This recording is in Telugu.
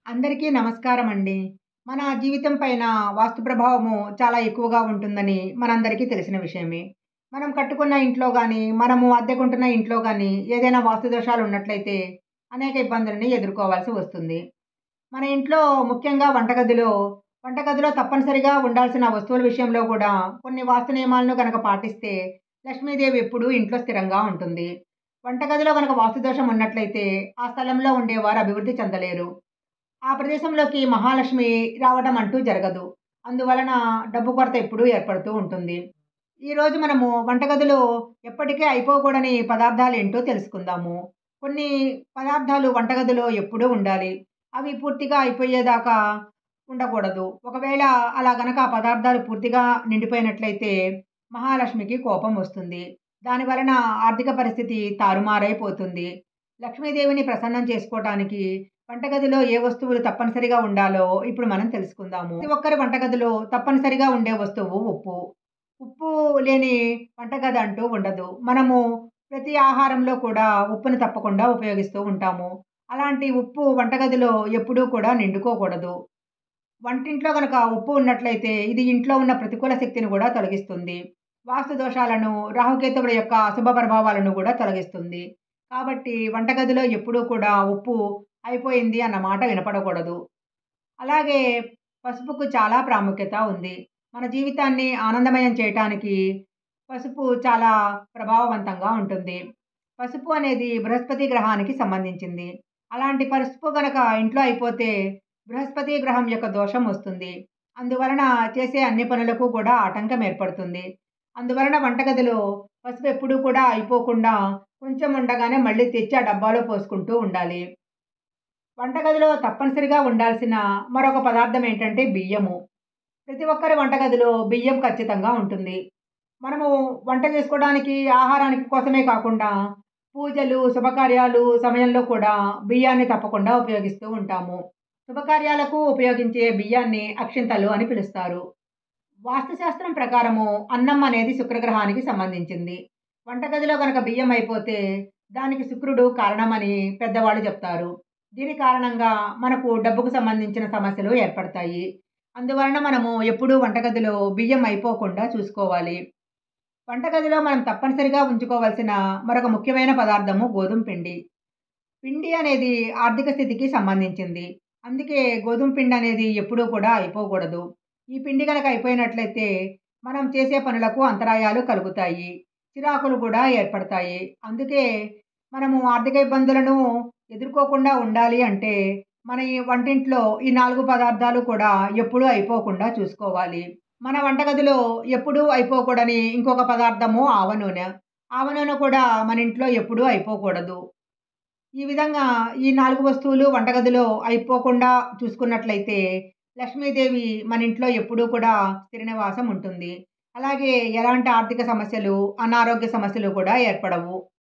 అందరికీ నమస్కారం అండి. మన జీవితం పైన వాస్తు ప్రభావము చాలా ఎక్కువగా ఉంటుందని మనందరికీ తెలిసిన విషయమే. మనం కట్టుకున్న ఇంట్లో గానీ, మనము అద్దెకుంటున్న ఇంట్లో గానీ ఏదైనా వాస్తు దోషాలు ఉన్నట్లయితే అనేక ఇబ్బందులని ఎదుర్కోవాల్సి వస్తుంది. మన ఇంట్లో ముఖ్యంగా వంటగదిలో, వంటగదిలో తప్పనిసరిగా ఉండాల్సిన వస్తువుల విషయంలో కూడా కొన్ని వాస్తు నియమాలను గనక పాటిస్తే లక్ష్మీదేవి ఎప్పుడూ ఇంట్లో స్థిరంగా ఉంటుంది. వంటగదిలో గనక వాస్తు దోషం ఉన్నట్లయితే ఆ స్థలంలో ఉండేవారు అభివృద్ధి చెందలేరు. ఆ ప్రదేశంలోకి మహాలక్ష్మి రావడం అంటూ జరగదు. అందువలన డబ్బు కొరత ఎప్పుడూ ఏర్పడుతూ ఉంటుంది. ఈరోజు మనము వంటగదిలో ఎప్పటికీ అయిపోకూడని పదార్థాలేంటో తెలుసుకుందాము. కొన్ని పదార్థాలు వంటగదిలో ఎప్పుడూ ఉండాలి. అవి పూర్తిగా అయిపోయేదాకా ఉండకూడదు. ఒకవేళ అలా గనక ఆ పదార్థాలు పూర్తిగా నిండిపోయినట్లయితే మహాలక్ష్మికి కోపం వస్తుంది. దాని వలన ఆర్థిక పరిస్థితి తారుమారైపోతుంది. లక్ష్మీదేవిని ప్రసన్నం చేసుకోవటానికి వంటగదిలో ఏ వస్తువులు తప్పనిసరిగా ఉండాలో ఇప్పుడు మనం తెలుసుకుందాము. ప్రతి ఒక్కరి వంటగదిలో తప్పనిసరిగా ఉండే వస్తువు ఉప్పు. ఉప్పు లేని వంటగది అంటూ ఉండదు. మనము ప్రతి ఆహారంలో కూడా ఉప్పుని తప్పకుండా ఉపయోగిస్తూ ఉంటాము. అలాంటి ఉప్పు వంటగదిలో ఎప్పుడూ కూడా నిండుకోకూడదు. వంటింట్లో గనక ఉప్పు ఉన్నట్లయితే ఇది ఇంట్లో ఉన్న ప్రతికూల శక్తిని కూడా తొలగిస్తుంది. వాస్తు దోషాలను, రాహుకేతువుల యొక్క అశుభ ప్రభావాలను కూడా తొలగిస్తుంది. కాబట్టి వంటగదిలో ఎప్పుడూ కూడా ఉప్పు అయిపోయింది అన్న మాట వినపడకూడదు. అలాగే పసుపుకు చాలా ప్రాముఖ్యత ఉంది. మన జీవితాన్ని ఆనందమయం చేయటానికి పసుపు చాలా ప్రభావవంతంగా ఉంటుంది. పసుపు అనేది బృహస్పతి గ్రహానికి సంబంధించింది. అలాంటి పసుపు గనక ఇంట్లో అయిపోతే బృహస్పతి గ్రహం యొక్క దోషం వస్తుంది. అందువలన చేసే అన్ని పనులకు కూడా ఆటంకం ఏర్పడుతుంది. అందువలన వంటగదిలో పసుపు ఎప్పుడూ కూడా అయిపోకుండా కొంచెం ఉండగానే మళ్ళీ తెచ్చి ఆ డబ్బాలో పోసుకుంటూ ఉండాలి. వంటగదిలో తప్పనిసరిగా ఉండాల్సిన మరొక పదార్థం ఏంటంటే బియ్యము. ప్రతి ఒక్కరి వంటగదిలో బియ్యం ఖచ్చితంగా ఉంటుంది. మనము వంట చేసుకోవడానికి, ఆహారానికి కోసమే కాకుండా పూజలు, శుభకార్యాలు సమయంలో కూడా బియ్యాన్ని తప్పకుండా ఉపయోగిస్తూ ఉంటాము. శుభకార్యాలకు ఉపయోగించే బియ్యాన్ని అక్షింతలు అని పిలుస్తారు. వాస్తుశాస్త్రం ప్రకారము అన్నం అనేది శుక్రగ్రహానికి సంబంధించింది. వంటగదిలో గనక బియ్యం అయిపోతే దానికి శుక్రుడు కారణమని పెద్దవాళ్ళు చెప్తారు. దీని కారణంగా మనకు డబ్బుకు సంబంధించిన సమస్యలు ఏర్పడతాయి. అందువలన మనము ఎప్పుడూ వంటగదిలో బియ్యం అయిపోకుండా చూసుకోవాలి. వంటగదిలో మనం తప్పనిసరిగా ఉంచుకోవాల్సిన మరొక ముఖ్యమైన పదార్థము గోధుమ పిండి. పిండి అనేది ఆర్థిక స్థితికి సంబంధించింది. అందుకే గోధుమ పిండి అనేది ఎప్పుడూ కూడా అయిపోకూడదు. ఈ పిండి గనక అయిపోయినట్లయితే మనం చేసే పనులకు అంతరాయాలు కలుగుతాయి. చిరాకులు కూడా ఏర్పడతాయి. అందుకే మనము ఆర్థిక ఇబ్బందులను ఎదుర్కోకుండా ఉండాలి అంటే మన ఈ వంటింట్లో ఈ 4 పదార్థాలు కూడా ఎప్పుడూ అయిపోకుండా చూసుకోవాలి. మన వంటగదిలో ఎప్పుడూ అయిపోకూడని ఇంకొక పదార్థము ఆవ నూనె. ఆవ నూనె కూడా మన ఇంట్లో ఎప్పుడూ అయిపోకూడదు. ఈ విధంగా ఈ 4 వస్తువులు వంటగదిలో అయిపోకుండా చూసుకున్నట్లయితే లక్ష్మీదేవి మన ఇంట్లో ఎప్పుడూ కూడా స్థిర నివాసం ఉంటుంది. అలాగే ఎలాంటి ఆర్థిక సమస్యలు, అనారోగ్య సమస్యలు కూడా ఏర్పడవు.